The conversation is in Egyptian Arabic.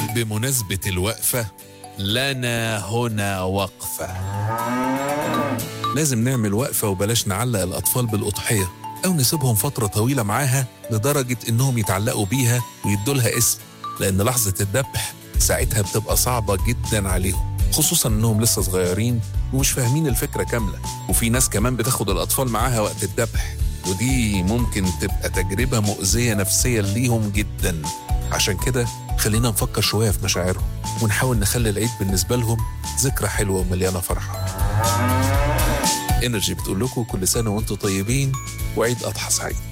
بمناسبة الوقفة لنا هنا وقفة لازم نعمل وقفة وبلاش نعلق الأطفال بالأضحية أو نسيبهم فترة طويلة معاها لدرجة إنهم يتعلقوا بيها ويدولها اسم لأن لحظة الذبح ساعتها بتبقى صعبة جدا عليهم خصوصا إنهم لسه صغيرين ومش فاهمين الفكرة كاملة وفي ناس كمان بتاخد الأطفال معاها وقت الذبح ودي ممكن تبقى تجربة مؤذية نفسيا ليهم جدا عشان كده خلينا نفكر شوية في مشاعرهم ونحاول نخلي العيد بالنسبة لهم ذكرى حلوة ومليانة فرحة انرجي بتقول لكم كل سنة وانتم طيبين وعيد أضحى سعيد